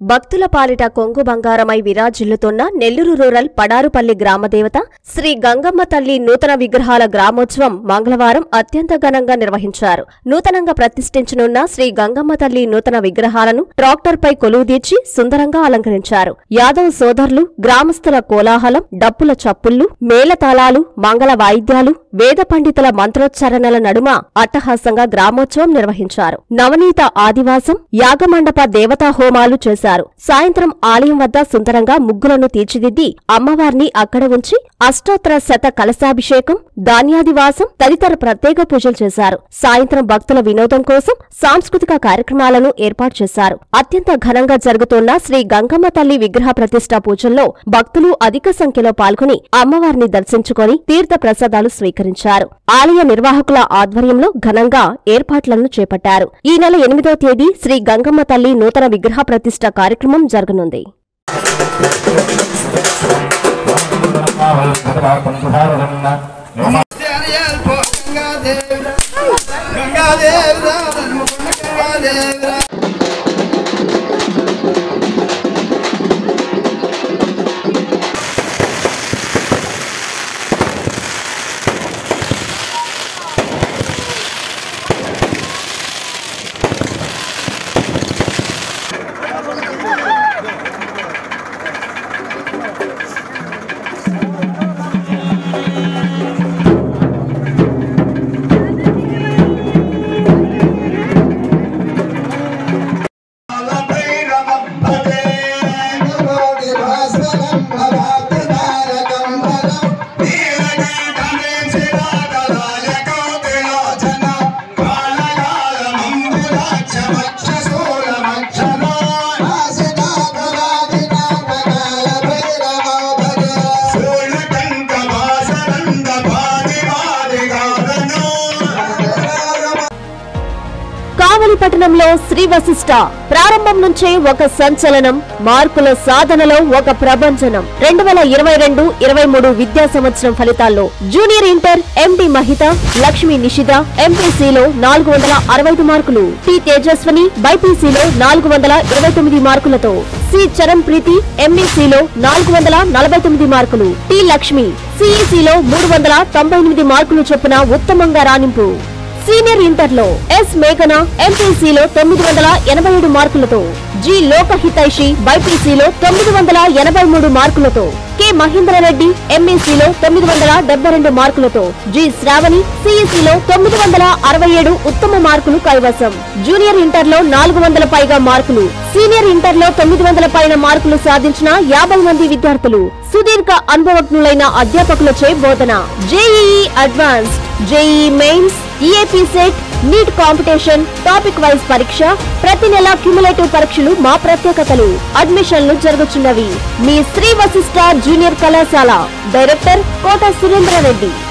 భక్తుల పాలిట కొంగు బంగారమై విరాజిల్లుతున్న నెల్లూరు రూరల్ పడారుపల్లి గ్రామదేవత శ్రీ గంగమ్మ తల్లి నూతన విగ్రహాల గ్రామోత్సవం మంగళవారం అత్యంత ఘనంగా నిర్వహించారు నూతనంగా ప్రతిష్ఠించనున్న శ్రీ గంగమ్మ తల్లి నూతన విగ్రహాలను ట్రాక్టర్పై కొలువుదీర్చి సుందరంగా అలంకరించారు యాదవ్ సోదరులు గ్రామస్తుల కోలాహలం డప్పుల చప్పుళ్లు మేళతాళాలు మంగళ వాయిద్యాలు వేద పండితుల మంత్రోచ్చారణల నడుమ అట్టహాసంగా గ్రామోత్సవం నిర్వహించారు నవనీత ఆదివాసం యాగమండప దేవతా హోమాలు చేశారు సాయంత్రం ఆలయం వద్ద సుందరంగా ముగ్గులను తీర్చిదిద్ది అమ్మవారిని అక్కడ ఉంచి అష్టోత్తర శత కలశాభిషేకం ధాన్యాదివాసం తదితర ప్రత్యేక పూజలు చేశారు సాయంత్రం భక్తుల వినోదం కోసం సాంస్కృతిక కార్యక్రమాలను ఏర్పాటు చేశారు అత్యంత ఘనంగా జరుగుతున్న శ్రీ గంగమ్మ తల్లి విగ్రహ ప్రతిష్ఠా పూజల్లో భక్తులు అధిక సంఖ్యలో పాల్గొని అమ్మవారిని దర్శించుకొని తీర్థ ప్రసాదాలు స్వీకరించారు ఆలయ నిర్వాహకుల ఆధ్వర్యంలో ఘనంగా ఏర్పాట్లను చేపట్టారు ఈ నెల ఎనిమిదో తేదీ శ్రీ గంగమ్మ తల్లి నూతన విగ్రహ ప్రతిష్ఠ కార్యక్రమం జరగనుంది కావలి పట్టణంలో శ్రీ వశిష్ట ప్రారంభం నుంచే ఒక సంచలనం మార్కుల సాధనలో ఒక ప్రభంజనం రెండు వేల ఇరవై రెండు ఇరవై మూడు విద్యా సంవత్సరం ఫలితాల్లో junior inter MD Mahitha Lakshmi Nishitha ఎంపీసీలో నాలుగు వందల అరవై ఐదు మార్కులు టి తేజస్వని బైపీసీలో నాలుగు వందల ఇరవై తొమ్మిది మార్కులతో సి చరణ్ ప్రీతి ఎంఈసీలో నాలుగు వందల నలభై తొమ్మిది మార్కులు టి లక్ష్మి సిఈసీలో మూడు వందల తొంభై ఎనిమిది మార్కులు చొప్పున ఉత్తమంగా రాణింపు సీనియర్ ఇంటర్లో ఎస్ మేఘన ఎంపీసీలో తొమ్మిది వందల ఎనభై ఏడు మార్కులతో జి లోకహితైషి బైపీసీలో తొమ్మిది వందల ఎనభై మూడు మార్కులతో కె మహేంద్రరెడ్డి ఎంఈసీలో తొమ్మిది వందల డెబ్బై రెండు మార్కులతో జి శ్రావణి సిఈసీలో తొమ్మిది వందల అరవై ఏడు ఉత్తమ మార్కులు కైవసం జూనియర్ ఇంటర్లో నాలుగు వందల పైగా మార్కులు సీనియర్ ఇంటర్లో తొమ్మిది వందల పైన మార్కులు సాధించిన యాభై మంది విద్యార్థులు సుదీర్ఘ అనుభవజ్ఞులైన అధ్యాపకులచే బోధన JEE advanced JEE mains EAPCET NEET competition topic wise పరీక్ష ప్రతి నెల క్యుములేటివ్ పరీక్షలు మా ప్రత్యేకతలు అడ్మిషన్లు జరుగుతున్నవి మీ శ్రీ వశిష్ట జూనియర్ కళాశాల డైరెక్టర్ కోట సురేంద్ర రెడ్డి